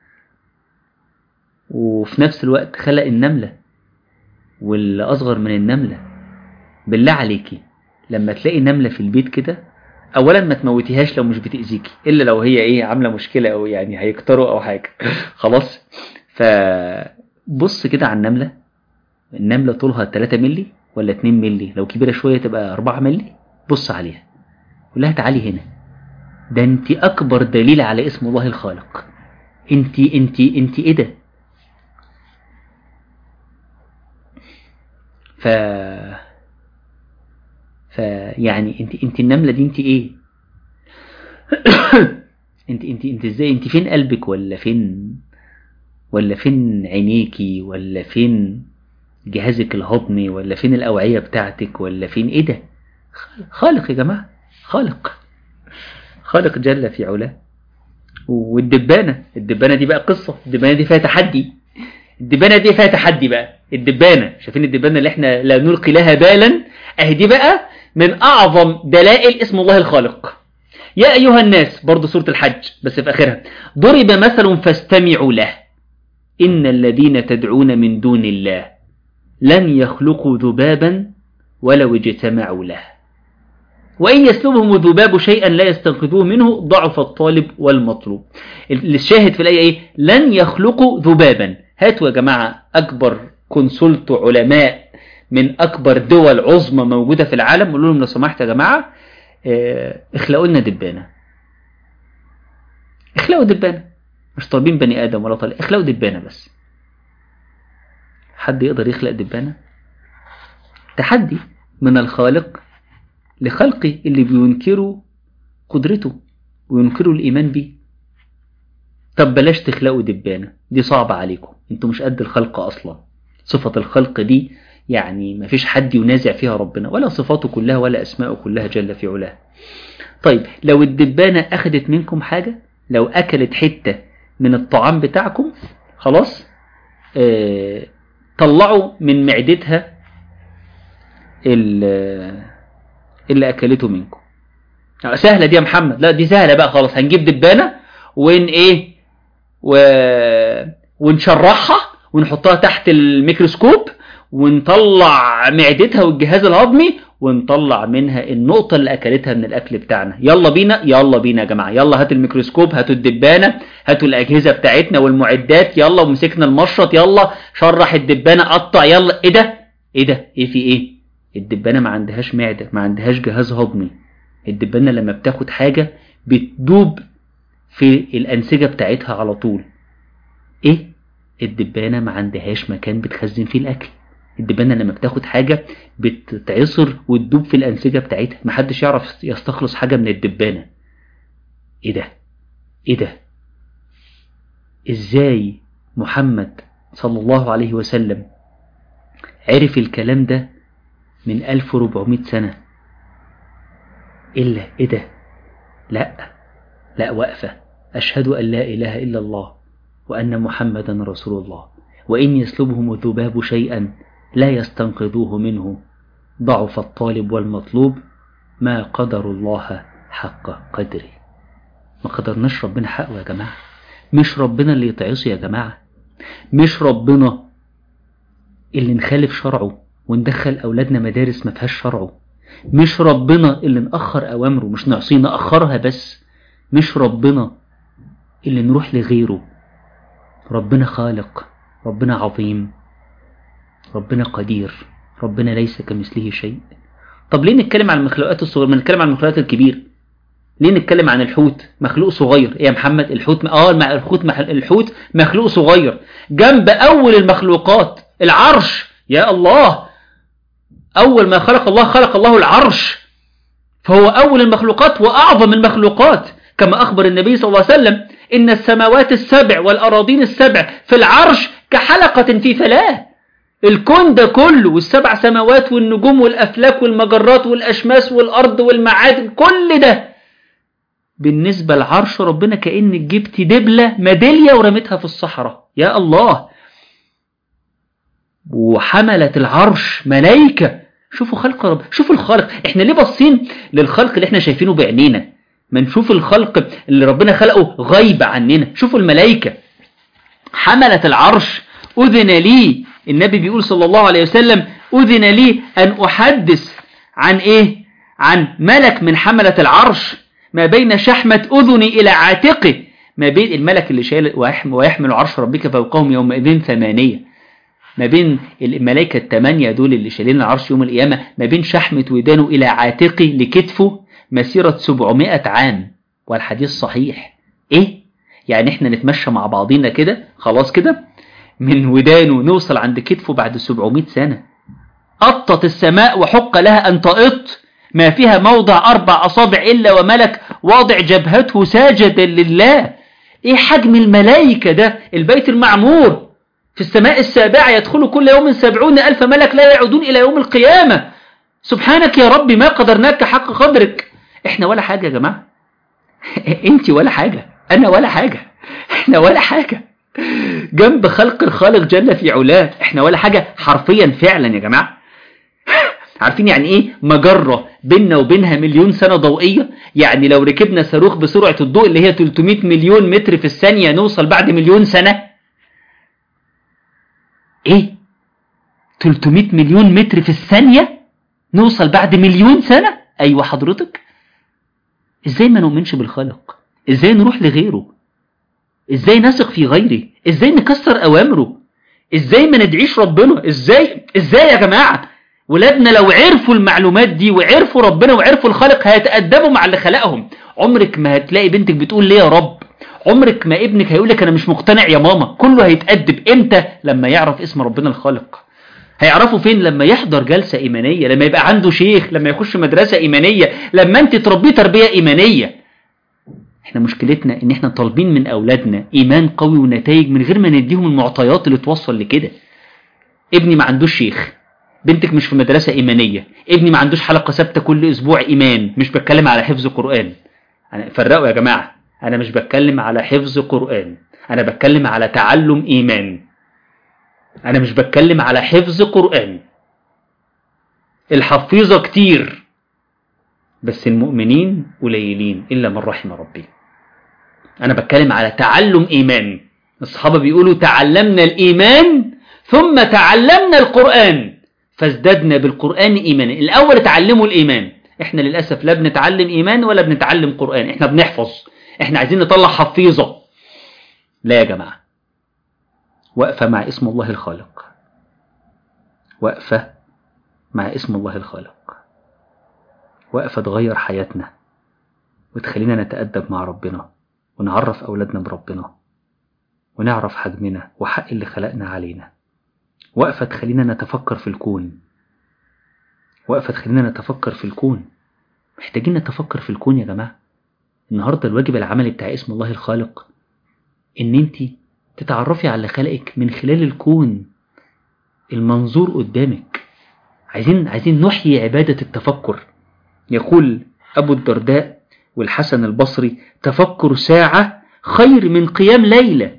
وفي نفس الوقت خلق النملة واللي أصغر من النملة بالله عليكي لما تلاقي نملة في البيت كده اولا ما تموتيهاش لو مش بتأذيكي الا لو هي ايه عامله مشكله او يعني هيكتروا او حاجه خلاص فبص كده على النمله النمله طولها 3 مللي ولا 2 مللي لو كبيره شويه تبقى 4 مللي بص عليها قول لها تعالي هنا ده انت اكبر دليل على اسم الله الخالق انت انت انت ايه ده ف فيعني انت انت النملة دي انت ايه انت انت انت ازاي انت فين قلبك ولا فين ولا فين عينيكي ولا فين جهازك الهضمي ولا فين الأوعية بتاعتك ولا فين ايه ده خالق يا جماعة خالق خالق جل في علاه والدبانة الدبانة دي بقى قصة الدبانة دي فيها تحدي الدبانة دي فيها تحدي بقى الدبانة شايفين الدبانة اللي احنا لا نلقي لها بالا اهي دي بقى من اعظم دلائل اسم الله الخالق يا ايها الناس برضو سورة الحج بس في اخرها ضرب مثل فاستمعوا له ان الذين تدعون من دون الله لن يخلقوا ذبابا ولو اجتمعوا له وإن يسلبهم الذباب شيئا لا يستنقذوه منه ضعف الطالب والمطلوب الشاهد في الآية إيه لن يخلقوا ذبابا هاتوا يا جماعة أكبر كونسلت علماء من أكبر دول عظمى موجودة في العالم قولوا لهم لو سمحت يا جماعة اخلقوا لنا دبانة اخلقوا دبانة مش طالبين بني آدم ولا طالب اخلقوا دبانة بس حد يقدر يخلق دبانة تحدي من الخالق لخلقه اللي بينكروا قدرته وينكروا الإيمان به طب بلاش تخلقوا دبانة دي صعبة عليكم انتوا مش قد الخلق أصلا صفة الخلق دي يعني ما فيش حد ينازع فيها ربنا ولا صفاته كلها ولا أسماءه كلها جل في علاه طيب لو الدبانة أخدت منكم حاجة لو أكلت حتة من الطعام بتاعكم خلاص اه طلعوا من معدتها اللي أكلته منكم سهلة دي يا محمد لا دي سهلة بقى خلاص هنجيب دبانة ون ايه و... ونشرحها ونحطها تحت الميكروسكوب ونطلع معدتها والجهاز الهضمي ونطلع منها النقطة اللي أكلتها من الأكل بتاعنا يلا بينا يلا بينا يا جماعة يلا هات الميكروسكوب هاتوا الدبانة هاتوا الأجهزة بتاعتنا والمعدات يلا ومسكنا المشرط يلا شرح الدبانة قطع يلا ايه ده ايه ده ايه في ايه الدبانة ما عندهاش معدة ما عندهاش جهاز هضمي الدبانة لما بتاخد حاجة بتدوب في الأنسجة بتاعتها على طول ايه الدبانة ما عندهاش مكان بتخزن فيه الأكل الدبانة لما بتاخد حاجة بتتعصر وتدوب في الأنسجة بتاعتها محدش يعرف يستخلص حاجة من الدبانة ايه ده ايه ده ازاي محمد صلى الله عليه وسلم عرف الكلام ده من 1400 سنة إلا إيه ده لا لا وقفة أشهد أن لا إله إلا الله وأن محمدا رسول الله وإن يسلبهم الذباب شيئا لا يستنقذوه منه ضعف الطالب والمطلوب ما قدر الله حق قدره ما قدرناش ربنا حقه يا جماعة مش ربنا اللي يتعصي يا جماعة مش ربنا اللي نخالف شرعه وندخل أولادنا مدارس ما فيهاش شرعه مش ربنا اللي نأخر أوامره مش نعصيه نأخرها بس مش ربنا اللي نروح لغيره ربنا خالق ربنا عظيم ربنا قدير ربنا ليس كمثله شيء طب ليه نتكلم عن المخلوقات الصغيرة ما نتكلم عن المخلوقات الكبيرة ليه نتكلم عن الحوت مخلوق صغير ايه يا محمد الحوت اه الحوت الحوت مخلوق صغير جنب اول المخلوقات العرش يا الله أول ما خلق الله خلق الله العرش فهو أول المخلوقات وأعظم المخلوقات كما أخبر النبي صلى الله عليه وسلم إن السماوات السبع والأراضين السبع في العرش كحلقة في فلاة الكون ده كله والسبع سماوات والنجوم والأفلاك والمجرات والأشماس والأرض والمعادن كل ده بالنسبة لعرش ربنا كأنك جبت دبلة ميدالية ورمتها في الصحراء يا الله وحملت العرش ملايكة شوفوا خلق رب شوفوا الخالق احنا ليه باصين للخلق اللي احنا شايفينه بعينينا ما نشوف الخلق اللي ربنا خلقه غيب عننا شوفوا الملائكة حملت العرش أذن لي النبي بيقول صلى الله عليه وسلم أذن لي أن أحدث عن إيه عن ملك من حملة العرش ما بين شحمة أذني إلى عاتقه ما بين الملك اللي شايل ويحمل عرش ربك فوقهم يومئذ ثمانية ما بين الملائكة الثمانية دول اللي شايلين العرش يوم القيامة ما بين شحمة ودانه إلى عاتقه لكتفه مسيرة 700 عام والحديث صحيح إيه؟ يعني إحنا نتمشى مع بعضينا كده خلاص كده من ودانه نوصل عند كتفه بعد 700 سنة قطت السماء وحق لها أن تقط ما فيها موضع أربع أصابع إلا وملك واضع جبهته ساجدا لله إيه حجم الملائكة ده البيت المعمور في السماء السابعة يدخل كل يوم سبعون ألف ملك لا يعودون إلى يوم القيامة سبحانك يا رب ما قدرناك حق قدرك احنا ولا حاجة يا جماعة انت ولا حاجة انا ولا حاجة احنا ولا حاجة جنب خلق الخالق جل في علاه احنا ولا حاجة حرفيا فعلا يا جماعة عارفين يعني ايه مجرة بيننا وبينها مليون سنة ضوئية يعني لو ركبنا صاروخ بسرعة الضوء اللي هي 300 مليون متر في الثانية نوصل بعد مليون سنة ايه 300 مليون متر في الثانية نوصل بعد مليون سنة ايوه حضرتك ازاي ما نؤمنش بالخالق ازاي نروح لغيره ازاي نثق في غيره ازاي نكسر اوامره ازاي ما ندعيش ربنا ازاي ازاي يا جماعة ولادنا لو عرفوا المعلومات دي وعرفوا ربنا وعرفوا الخالق هيتأدبوا مع اللي خلقهم عمرك ما هتلاقي بنتك بتقول ليه يا رب عمرك ما ابنك هيقول لك انا مش مقتنع يا ماما كله هيتأدب امتى لما يعرف اسم ربنا الخالق هيعرفوا فين لما يحضر جلسة إيمانية لما يبقى عنده شيخ لما يخش مدرسة إيمانية لما انت تربيه تربية إيمانية احنا مشكلتنا ان احنا طالبين من أولادنا إيمان قوي ونتائج من غير ما نديهم المعطيات اللي توصل لكده ابني ما عندوش شيخ بنتك مش في مدرسة إيمانية ابني ما عندوش حلقة ثابتة كل أسبوع إيمان مش بتكلم على حفظ قرآن أنا فرقوا يا جماعة أنا مش بتكلم على حفظ قرآن أنا بتكلم على تعلم إيمان أنا مش بتكلم على حفظ قرآن الحفيظة كتير بس المؤمنين قليلين إلا من رحم ربي أنا بتكلم على تعلم إيمان الصحابة بيقولوا تعلمنا الإيمان ثم تعلمنا القرآن فازددنا بالقرآن إيمانا الأول تعلموا الإيمان إحنا للأسف لا بنتعلم إيمان ولا بنتعلم قرآن إحنا بنحفظ إحنا عايزين نطلع حفيظة لا يا جماعة وقفة مع اسم الله الخالق وقفة مع اسم الله الخالق وقفة تغير حياتنا وتخلينا نتأدب مع ربنا ونعرف أولادنا بربنا ونعرف حجمنا وحق اللي خلقنا علينا وقفة تخلينا نتفكر في الكون وقفة تخلينا نتفكر في الكون محتاجين نتفكر في الكون يا جماعة النهاردة الواجب العملي بتاع اسم الله الخالق ان انت تتعرفي على خلقك من خلال الكون المنظور قدامك عايزين عايزين نحيي عبادة التفكر يقول أبو الدرداء والحسن البصري تفكر ساعة خير من قيام ليلة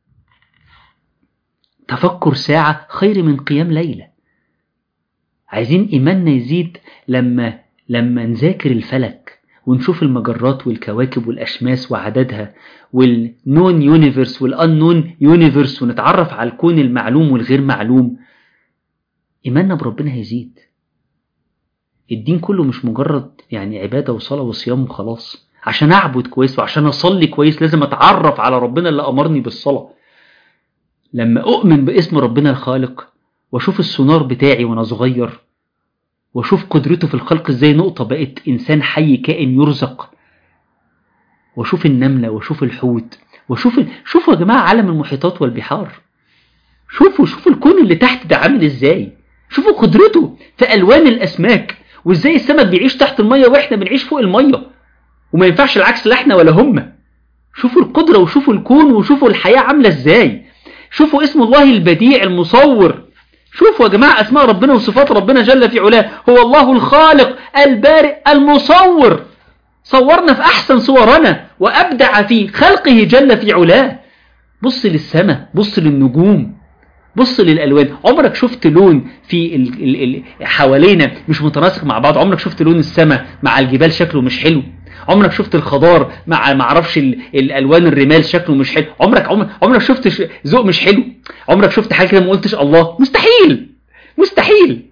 تفكر ساعة خير من قيام ليلة عايزين إيماننا يزيد لما لما نذاكر الفلك ونشوف المجرات والكواكب والأشماس وعددها والنون يونيفرس والأنون يونيفرس ونتعرف على الكون المعلوم والغير معلوم إيماننا بربنا هيزيد الدين كله مش مجرد يعني عبادة وصلاة وصيام وخلاص عشان أعبد كويس وعشان أصلي كويس لازم أتعرف على ربنا اللي أمرني بالصلاة لما أؤمن باسم ربنا الخالق وأشوف السونار بتاعي وأنا صغير وأشوف قدرته في الخلق إزاي نقطة بقت إنسان حي كائن يرزق وأشوف النملة وأشوف الحوت وأشوف شوفوا يا جماعة عالم المحيطات والبحار شوفوا شوفوا الكون اللي تحت ده عامل إزاي شوفوا قدرته في ألوان الأسماك وإزاي السمك بيعيش تحت المية وإحنا بنعيش فوق المية وما ينفعش العكس لا إحنا ولا هم شوفوا القدرة وشوفوا الكون وشوفوا الحياة عاملة إزاي شوفوا اسم الله البديع المصور شوفوا يا جماعة أسماء ربنا وصفات ربنا جل في علاه هو الله الخالق البارئ المصور صورنا في أحسن صورنا وأبدع في خلقه جل في علاه بص للسماء بص للنجوم بص للألوان عمرك شفت لون في ال ال ال حوالينا مش متناسق مع بعض عمرك شفت لون السماء مع الجبال شكله مش حلو عمرك شفت الخضار مع ما اعرفش الالوان الرمال شكله مش حلو عمرك عمرك, عمرك شفت ذوق مش حلو عمرك شفت حاجه كده ما قلتش الله مستحيل مستحيل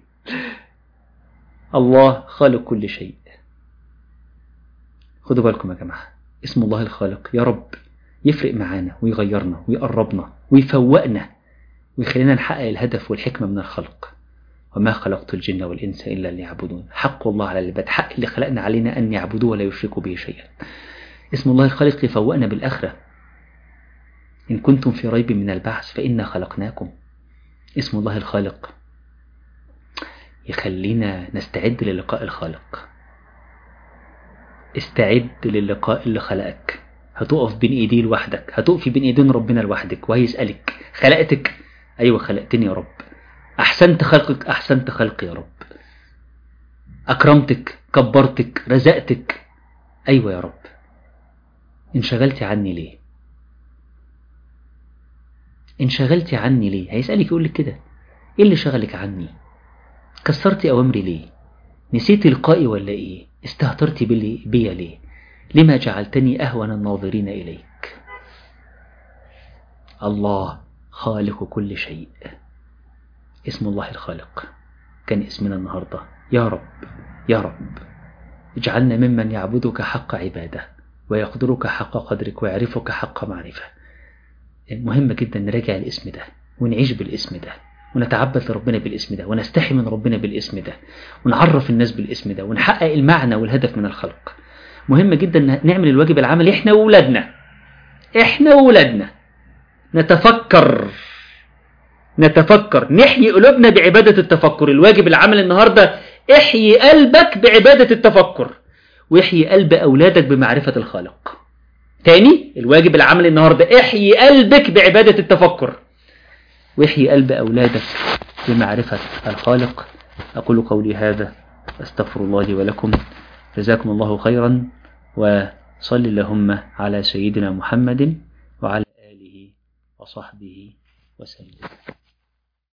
الله خالق كل شيء خدوا بالكم يا جماعه اسم الله الخالق يا رب يفرق معانا ويغيرنا ويقربنا ويفوقنا ويخلينا نحقق الهدف والحكمه من الخلق وما خلقت الجن والإنس إلا ليعبدون حق الله على العباد حق اللي خلقنا علينا أن يعبدوه ولا يشركوا به شيئا اسم الله الخالق يفوقنا بالآخرة إن كنتم في ريب من البعث فإنا خلقناكم اسم الله الخالق يخلينا نستعد للقاء الخالق استعد للقاء اللي خلقك هتقف بين ايديه لوحدك هتقفي بين ايدين ربنا لوحدك وهيسألك خلقتك أيوة خلقتني يا رب أحسنت خلقك أحسنت خلقي يا رب أكرمتك كبرتك رزقتك أيوة يا رب انشغلتي عني ليه انشغلتي عني ليه هيسألك يقول لك كده ايه اللي شغلك عني كسرتي أوامري ليه نسيتي لقائي ولا ايه استهترتي بيا ليه لما جعلتني أهون الناظرين إليك الله خالق كل شيء اسم الله الخالق كان اسمنا النهاردة يا رب يا رب اجعلنا ممن يعبدك حق عباده ويقدرك حق قدرك ويعرفك حق معرفة مهم جدا نراجع الاسم ده ونعيش بالاسم ده ونتعبد لربنا بالاسم ده ونستحي من ربنا بالاسم ده ونعرف الناس بالاسم ده ونحقق المعنى والهدف من الخلق مهم جدا نعمل الواجب العملي احنا وولادنا احنا وولادنا نتفكر نتفكر نحيي قلوبنا بعبادة التفكر الواجب العمل النهاردة احيي قلبك بعبادة التفكر واحيي قلب أولادك بمعرفة الخالق تاني الواجب العمل النهاردة احيي قلبك بعبادة التفكر واحيي قلب أولادك بمعرفة الخالق أقول قولي هذا أستغفر الله لي ولكم جزاكم الله خيرا وصل اللهم على سيدنا محمد وعلى آله وصحبه وسلم